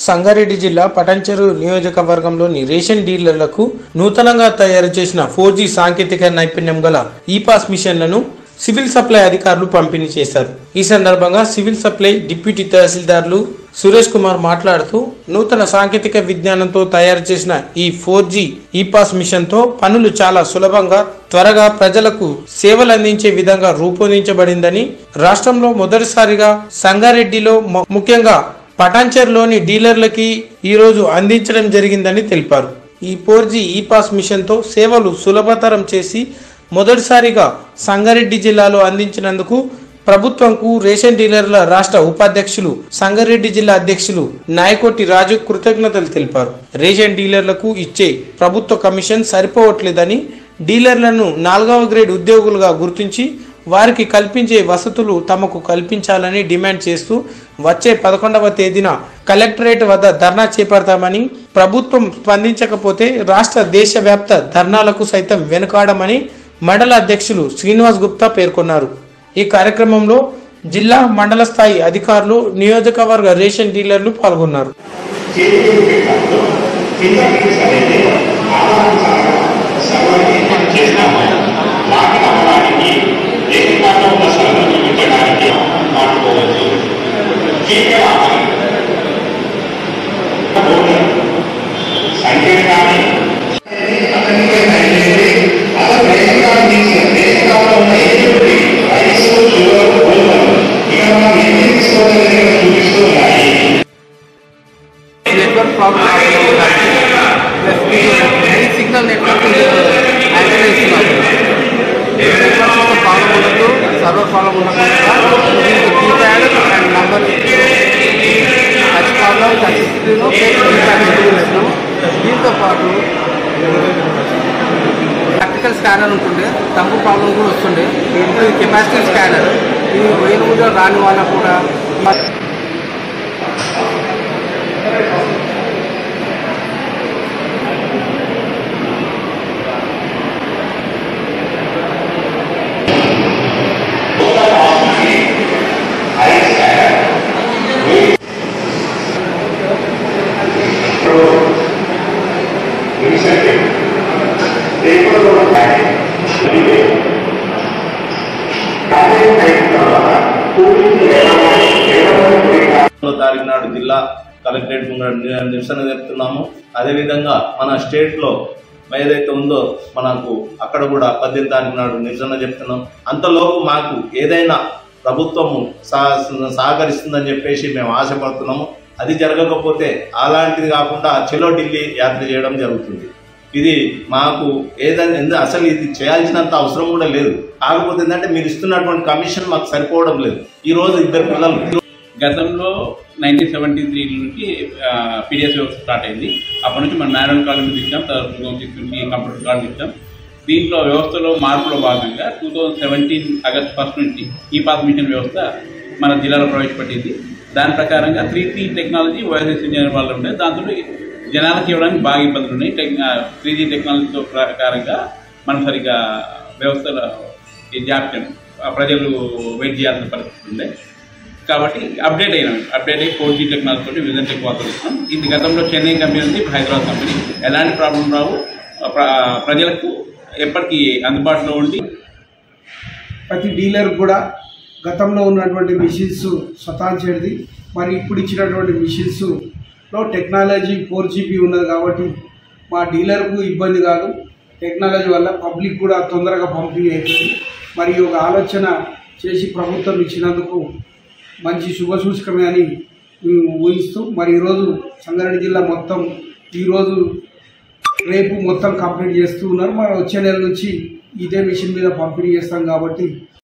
సంగారెడ్డి జిల్లా పటంచెరు నియోజకవర్గంలోని రేషన్ డీలర్లకు నూతనంగా తయారు చేసిన ఫోర్ జీ సాంకేతిక నైపుణ్యం గల ఈ పాస్ మిషన్లను సివిల్ సప్లై అధికారులు పంపిణీ చేశారు ఈ సందర్భంగా సివిల్ సప్లై డిప్యూటీ తహసీల్దార్లు సురేష్ కుమార్ మాట్లాడుతూ నూతన సాంకేతిక విజ్ఞానంతో తయారు చేసిన ఈ four G E pass machine తో పనులు చాలా సులభంగా త్వరగా ప్రజలకు సేవలు అందించే విధంగా రూపొందించబడిందని రాష్ట్రంలో మొదటిసారిగా సంగారెడ్డిలో ము- ముఖ్యంగా పటాన్చర్లోని డీలర్లకి ఈరోజు అందించడం జరిగిందని తెలిపారు ఈ ఫోర్ జీ ఈ పాస్ మిషన్తో సేవలు సులభతరం చేసి మొదటిసారిగా సంగారెడ్డి జిల్లాలో అందించినందుకు ప్రభుత్వంకు రేషన్ డీలర్ల రాష్ట్ర ఉపాధ్యక్షులు సంగారెడ్డి జిల్లా అధ్యక్షులు నాయకోటి రాజు కృతజ్ఞతలు తెలిపారు రేషన్ డీలర్లకు ఇచ్చే ప్రభుత్వ కమిషన్ సరిపోవట్లేదని డీలర్లను నాలుగవ గ్రేడ్ ఉద్యోగులుగా గుర్తించి వారికి కల్పించే వసతులు తమకు కల్పించాలని డిమాండ్ చేస్తూ వచ్చే పదకొండవ తేదీన కలెక్టరేట్ వద్ద ధర్నా చేపడతామని ప్రభుత్వం స్పందించకపోతే రాష్ట్ర దేశవ్యాప్త ధర్నాలకు సైతం వెనుకాడమని మండల అధ్యక్షులు శ్రీనివాస్ గుప్తా పేర్కొన్నారు ఈ కార్యక్రమంలో జిల్లా మండల స్థాయి అధికారులు నియోజకవర్గ రేషన్ డీలర్లు పాల్గొన్నారు చేతికి పెట్టడంలో కింద ఫీజు అనేది ఆధారం సర్వర్ని మనం చేస్తాము వాటిని అమ్మడానికి ఏకకాలంలో ఉన్న సర్వర్ చూపించడానికి వాడుకోవచ్చు కేవలం బోర్డర్ సంకేతాన్ని అతనికి అనేది అసలు రేషన్ కార్డు తీసి రేషన్ కార్డులో ఉన్న ఏది రైస్ షుగర్ గోధుమలు ఇక మనం ఎన్ని తీసుకోవాలని చూపిస్తూ ఉన్నాయి network problem ప్లస్ ఈ సిగ్నల్ నెట్వర్క్ యాక్టివ్ ఇస్తున్నారు నెట్వర్క్ యొక్క ప్రాబ్లం ఉండదు సర్వర్ ప్రాబ్లం ఉండకుండా దీనికి keypad and number touch problem touch screen keypad ఇస్తున్నాము దీంతో పాటు ప్రాక్టికల్ స్కానర్ ఉంటుండే తప్పు ప్రాబ్లం కూడా వస్తుండే ఇది కెపాసిటీ స్కానర్ ఇది పోయిన కూడా రాని వాళ్ళకు కూడా పదకొండో తారీఖు నాడు జిల్లా కలెక్టరేట్ ముందు ని- నిరసన జరుపుతున్నాము అదేవిధంగా మన స్టేట్ లో ఏదైతే ఉందో మనకు అక్కడ కూడా పద్దెనిమిది తారీఖు నాడు నిరసన చెప్తున్నాం అంతలోపు మాకు ఏదైనా ప్రభుత్వము సహ- సహకరిస్తుందని చెప్పేసి మేము ఆశపడుతున్నాము అది జరగకపోతే అలాంటిది కాకుండా చెలో ఢిల్లీ యాత్ర చేయడం జరుగుతుంది ఇది మాకు ఏదైనా ఎందు- అసలు ఇది చేయాల్సినంత అవసరం కూడా లేదు కాకపోతే ఏంటంటే మీరు ఇస్తున్నటువంటి కమిషన్ మాకు సరిపోవడం లేదు ఈ రోజు ఇద్దరు పిల్లలు గతంలో నైన్టీన్ సెవెంటీ త్రీ నుంచి పీడిఎస్ వ్యవస్థ స్టార్ట్ అయింది అప్పటి నుంచి మనం మాన్యువల్ కాలేజ్ ఇచ్చాం తర్వాత టూ థౌసండ్ సిక్స్ నుంచి కంప్యూటర్ కాలేజ్ ఇచ్చాం దీంట్లో వ్యవస్థలో మార్పులో భాగంగా two thousand seventeen August first నుంచి ఈ పాస్ మిషన్ వ్యవస్థ మన జిల్లాలో ప్రవేశపెట్టింది దాని ప్రకారంగా three T technology YSS engineer వాళ్ళు ఉండే దాంతో జనాలకు ఇవ్వడానికి బాగా ఇబ్బందులు ఉన్నాయి టెక్ త్రీ జీ టెక్నాలజీతో ప్రకారంగా మనం సరిగ్గా వ్యవస్థలో ఈ జాప్యం ఆ ప్రజలు వెయిట్ చేయాల్సిన పరిస్థితి ఉండే కాబట్టి అప్డేట్ అయినాం అప్డేట్ అయ్యి ఫోర్ జీ టెక్నాలజీ తోటి విజన్ టెక్ వాడుతున్నాం ఇది గతంలో చెన్నై కంపెనీ ఉంది ఇప్పుడు హైదరాబాద్ కంపెనీ ఎలాంటి ప్రాబ్లం రావు ప్ర- ప్రజలకు ఎప్పటికీ అందుబాటులో ఉండి ప్రతి డీలర్ కూడా గతంలో ఉన్నటువంటి మిషన్స్ స్వతాంచేది మరి ఇప్పుడు ఇచ్చినటువంటి మిషన్స్ లో టెక్నాలజీ ఫోర్ జీబీ ఉన్నది కాబట్టి మా డీలర్కు ఇబ్బంది కాదు టెక్నాలజీ వల్ల పబ్లిక్ కూడా తొందరగా పంపిణీ అవుతుంది మరి ఒక ఆలోచన చేసి ప్రభుత్వం ఇచ్చినందుకు మంచి శుభసూచకమే అని మేము ఊహిస్తూ మరి ఈరోజు సంగారెడ్డి జిల్లా మొత్తం ఈరోజు రేపు మొత్తం కంప్లీట్ చేస్తూ ఉన్నారు మరి వచ్చే నెల నుంచి ఇదే మిషన్ మీద పంపిణీ చేస్తాం కాబట్టి